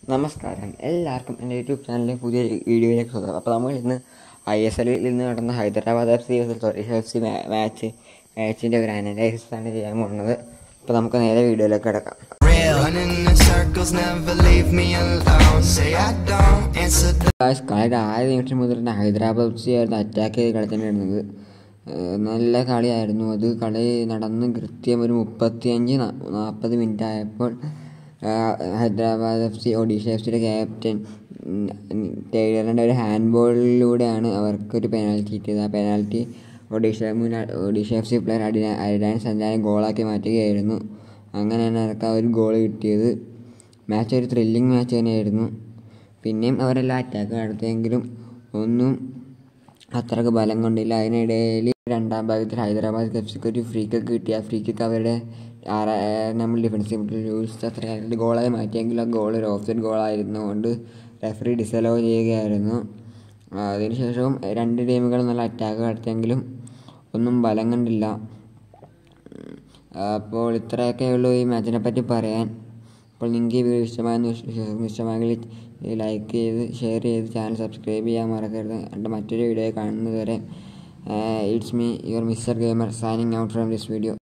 നമസ്കാരം എല്ലാവർക്കും എൻ്റെ യൂട്യൂബ് ചാനലിലെ പുതിയ വീഡിയോയിലേക്ക് സ്വാഗതം അപ്പോൾ നമ്മൾ ഇന്ന് ഐ എസ് എല്ലിൽ ഇന്ന് നടന്ന Hyderabad F C F C match മാച്ചിൻ്റെ ഒരു അനലൈസിസ് ആണ് ചെയ്യാൻ പോകുന്നത് അപ്പോൾ നമുക്ക് നേരെ വീഡിയോയിലേക്ക് കിടക്കാം real. Running in circles, never leave me alone. Say I don't answer the കളിയുടെ ആദ്യ നിമിഷം മുതൽ തന്നെ ഹൈദരാബാദ് എഫ് സി ആയിരുന്നു അറ്റാക്ക് ചെയ്ത് കളിച്ചിട്ടുണ്ടായിരുന്നത് ഏഹ് നല്ല കളിയായിരുന്നു അത് കളി നടന്ന് കൃത്യം ഒരു മുപ്പത്തിയഞ്ച് നാൽപ്പത് മിനിറ്റ് ആയപ്പോൾ ആഹ് Hyderabad F C Odisha F സിയുടെ ക്യാപ്റ്റൻ ടൈലറിൻ്റെ ഒരു ഹാൻഡ് ബോളിലൂടെയാണ് അവർക്കൊരു പെനാൽറ്റി കിട്ടിയത് ആ പെനാൽറ്റി ഒഡീഷ മുൻ ഒഡീഷ എഫ് സി പ്ലെയർ അടിന അരിടാൻ സഞ്ചാരം ഗോളാക്കി മാറ്റുകയായിരുന്നു അങ്ങനെയാണ് അവർക്ക് ആ ഒരു ഗോൾ കിട്ടിയത് മാച്ച് ഒരു ത്രില്ലിംഗ് മാച്ച് തന്നെയായിരുന്നു പിന്നെയും അവരെല്ലാം അറ്റാക്ക് നടത്തിയെങ്കിലും ഒന്നും അത്രക്ക് ബലം കൊണ്ടില്ല അതിനിടയിൽ രണ്ടാം ഭാഗത്തിൽ ഹൈദരാബാദ് എഫ് സിക്ക് ഒരു ഫ്രീ കിക്ക് കിട്ടി ആ ഫ്രീ കിക്ക് അവരുടെ ആറാ നമ്മൾ ഡിഫൻസീവ് രൂൾസ് അത്ര കാര്യത്തിൽ ഗോളായി മാറ്റിയെങ്കിലും ആ ഗോൾ ഒരു ഓഫ് സൈഡ് ഗോളായിരുന്നുകൊണ്ട് റെഫറി ഡിസലോ ചെയ്യുകയായിരുന്നു അതിനുശേഷവും രണ്ട് ടീമുകൾ നല്ല അറ്റാക്ക് നടത്തിയെങ്കിലും ഒന്നും ബലം കണ്ടില്ല അപ്പോൾ ഇത്രയൊക്കെ ഉള്ളൂ ഈ മാച്ചിനെ പറ്റി പറയാൻ അപ്പോൾ നിങ്ങൾക്ക് ഈ വീഡിയോ ഇഷ്ടമായെന്ന് വിശ്വസിക്കുന്നു ഇഷ്ടമായെങ്കിൽ ലൈക്ക് ചെയ്ത് ഷെയർ ചെയ്ത് ചാനൽ സബ്സ്ക്രൈബ് ചെയ്യാൻ മറക്കരുത് എൻ്റെ മറ്റൊരു വീഡിയോ കാണുന്നത് വരെ it's me your mister gamer signing out from this video